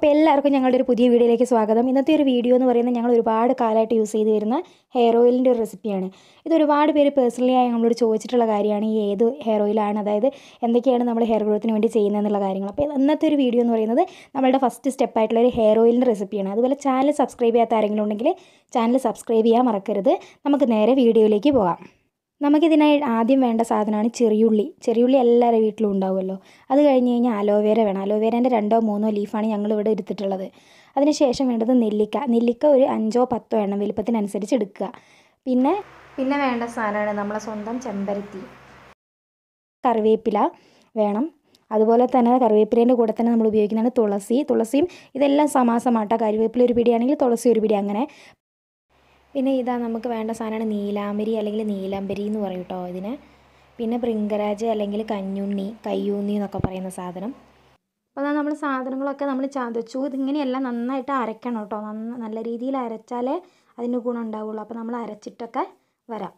അപ്പോൾ എല്ലാവർക്കും ഞങ്ങളുടെ ഒരു പുതിയ വീഡിയോയിലേക്ക് സ്വാഗതം ഇന്നത്തെ ഒരു വീഡിയോ എന്ന് പറയുന്നത് ഞങ്ങൾ ഒരുപാട് കാലമായിട്ട് യൂസ് ചെയ്ത് വരുന്ന ഹെയർ ഓയിലിൻ്റെ ഒരു റെസിപ്പിയാണ് ഇത് ഒരുപാട് പേര് പേഴ്സണലി ആയി നമ്മളോട് ചോദിച്ചിട്ടുള്ള കാര്യമാണ് ഈ ഏത് ഹെയർ ഓയിലാണ് അതായത് എന്തൊക്കെയാണ് നമ്മൾ ഹെയർ ഗ്രോത്തിന് വേണ്ടി ചെയ്യുന്നതെന്നുള്ള കാര്യങ്ങൾ അപ്പോൾ ഇന്നത്തെ ഒരു വീഡിയോ എന്ന് പറയുന്നത് നമ്മളുടെ ഫസ്റ്റ് സ്റ്റെപ്പായിട്ടുള്ള ഒരു ഹെയർ ഓയിലിൻ്റെ റെസിപ്പിയാണ് അതുപോലെ ചാനൽ സബ്സ്ക്രൈബ് ചെയ്യാത്ത ആരെങ്കിലും ഉണ്ടെങ്കിൽ ചാനൽ സബ്സ്ക്രൈബ് ചെയ്യാൻ മറക്കരുത് നമുക്ക് നേരെ വീഡിയോയിലേക്ക് പോകാം നമുക്കിതിനായി ആദ്യം വേണ്ട സാധനമാണ് ചെറിയുള്ളി ചെറിയുള്ളി എല്ലാവരുടെ വീട്ടിലും ഉണ്ടാവുമല്ലോ അത് കഴിഞ്ഞ് കഴിഞ്ഞാൽ അലോവേര വേണം അലോവേരേൻ്റെ രണ്ടോ മൂന്നോ ലീഫാണ് ഞങ്ങൾ ഇവിടെ എടുത്തിട്ടുള്ളത് അതിനുശേഷം വേണ്ടത് നെല്ലിക്ക നെല്ലിക്ക ഒരു അഞ്ചോ പത്തോ എണ്ണം വലിപ്പത്തിനനുസരിച്ച് എടുക്കുക പിന്നെ പിന്നെ വേണ്ട സാധനമാണ് നമ്മളെ സ്വന്തം ചെമ്പരത്തി കറിവേപ്പില വേണം അതുപോലെ തന്നെ കറിവേപ്പിലേൻ്റെ കൂടെ തന്നെ നമ്മൾ ഉപയോഗിക്കുന്നതാണ് തുളസി തുളസിയും ഇതെല്ലാം സമാസമാട്ടോ കറിവേപ്പില ഒരു പിടിയാണെങ്കിൽ തുളസി ഒരു പിടി അങ്ങനെ പിന്നെ ഇതാ നമുക്ക് വേണ്ട സാധനമാണ് നീലാമ്പരി അല്ലെങ്കിൽ നീലാംബരി എന്ന് പറയും കേട്ടോ ഇതിന് പിന്നെ ഭൃംഗരാജ് അല്ലെങ്കിൽ കഞ്ഞുണ്ണി കയ്യൂന്നി എന്നൊക്കെ പറയുന്ന സാധനം അപ്പോൾ അതാ നമ്മൾ സാധനങ്ങളൊക്കെ നമ്മൾ ചതച്ചു ഇതിങ്ങനെയെല്ലാം നന്നായിട്ട് അരയ്ക്കണം കേട്ടോ നന്ന നല്ല രീതിയിൽ അരച്ചാലേ അതിന് ഗുണം ഉണ്ടാവുള്ളൂ അപ്പോൾ നമ്മൾ അരച്ചിട്ടൊക്കെ വരാം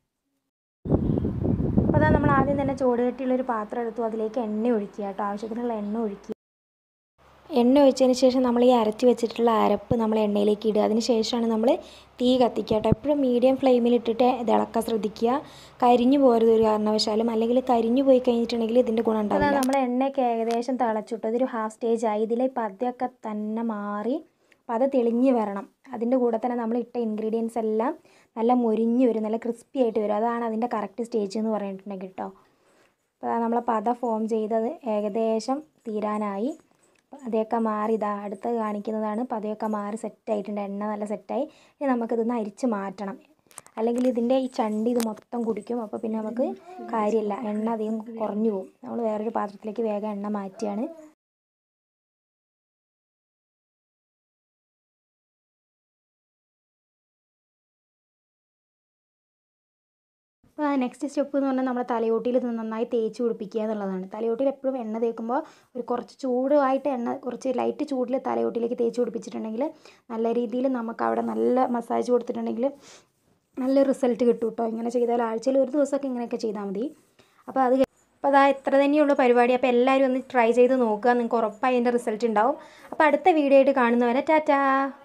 അപ്പോൾ അതാ നമ്മൾ ആദ്യം തന്നെ ചൂട് കെട്ടിയുള്ളൊരു പാത്രം എടുത്തു അതിലേക്ക് എണ്ണ ഒഴിക്കുക കേട്ടോ ആവശ്യത്തിനുള്ള എണ്ണ ഒഴിക്കുക എണ്ണ ഒഴിച്ചതിന് ശേഷം നമ്മൾ ഈ അരച്ച് വെച്ചിട്ടുള്ള അരപ്പ് നമ്മൾ എണ്ണയിലേക്ക് ഇടുക അതിന് ശേഷമാണ് നമ്മൾ തീ കത്തിക്കുക കേട്ടോ എപ്പോഴും മീഡിയം ഫ്ലെയിമിൽ ഇട്ടിട്ട് ഇത് ഇളക്കാൻ ശ്രദ്ധിക്കുക കരിഞ്ഞു പോരുത് ഒരു കാരണവശാലും അല്ലെങ്കിൽ കരിഞ്ഞു പോയി കഴിഞ്ഞിട്ടുണ്ടെങ്കിൽ ഇതിൻ്റെ ഗുണം ഉണ്ടാവില്ല നമ്മൾ എണ്ണയൊക്കെ ഏകദേശം തിളച്ചിട്ടു ഇതൊരു ഹാഫ് സ്റ്റേജ് ആയി ഇതിലെ പതയൊക്കെ തന്നെ മാറി പത തെളിഞ്ഞ് വരണം അതിൻ്റെ കൂടെ തന്നെ നമ്മൾ ഇട്ട ഇൻഗ്രീഡിയൻസ് എല്ലാം നല്ല മൊരിഞ്ഞ് വരും നല്ല ക്രിസ്പി ആയിട്ട് വരും അതാണ് അതിൻ്റെ കറക്റ്റ് സ്റ്റേജ് എന്ന് പറഞ്ഞിട്ടുണ്ടെങ്കിൽ കേട്ടോ അപ്പോൾ നമ്മളെ പത ഫോം ചെയ്തത് ഏകദേശം തീരാനായി പതയൊക്കെ മാറി ഇതാ അടുത്ത് കാണിക്കുന്നതാണ് പതയൊക്കെ മാറി സെറ്റായിട്ടുണ്ട് എണ്ണ നല്ല സെറ്റായി ഇനി നമുക്കിതൊന്ന് അരിച്ച് മാറ്റണം അല്ലെങ്കിൽ ഇതിൻ്റെ ഈ ചണ്ടി ഇത് മൊത്തം കുടിക്കും അപ്പോൾ പിന്നെ നമുക്ക് കാര്യമില്ല എണ്ണ അധികം കുറഞ്ഞു പോകും നമ്മൾ വേറൊരു പാത്രത്തിലേക്ക് വേഗം എണ്ണ മാറ്റിയാണ് അപ്പോൾ നെക്സ്റ്റ് സ്റ്റെപ്പ് എന്ന് പറഞ്ഞാൽ നമ്മുടെ തലയോട്ടിയിൽ ഇത് നന്നായി തേച്ച് പിടിപ്പിക്കുക എന്നുള്ളതാണ് തലയോട്ടിയിൽ എപ്പോഴും എണ്ണ തേക്കുമ്പോൾ ഒരു കുറച്ച് ചൂടായിട്ട് എണ്ണ കുറച്ച് ലൈറ്റ് ചൂടിൽ തലയോട്ടിലേക്ക് തേച്ച് പിടിപ്പിച്ചിട്ടുണ്ടെങ്കിൽ നല്ല രീതിയിൽ നമുക്ക് അവിടെ നല്ല മസാജ് കൊടുത്തിട്ടുണ്ടെങ്കിൽ നല്ല റിസൾട്ട് കിട്ടും കേട്ടോ ഇങ്ങനെ ചെയ്താൽ ആഴ്ചയിൽ ഒരു ദിവസമൊക്കെ ഇങ്ങനെയൊക്കെ ചെയ്താൽ മതി അപ്പോൾ അത് അപ്പോൾ അതാ ഇത്ര തന്നെയുള്ള പരിപാടി അപ്പോൾ എല്ലാവരും ഒന്ന് ട്രൈ ചെയ്ത് നോക്കുക നിങ്ങൾക്ക് ഉറപ്പായി അതിൻ്റെ റിസൾട്ട് ഉണ്ടാവും അപ്പോൾ അടുത്ത വീഡിയോ ആയിട്ട് കാണുന്നവരെ ടാറ്റാ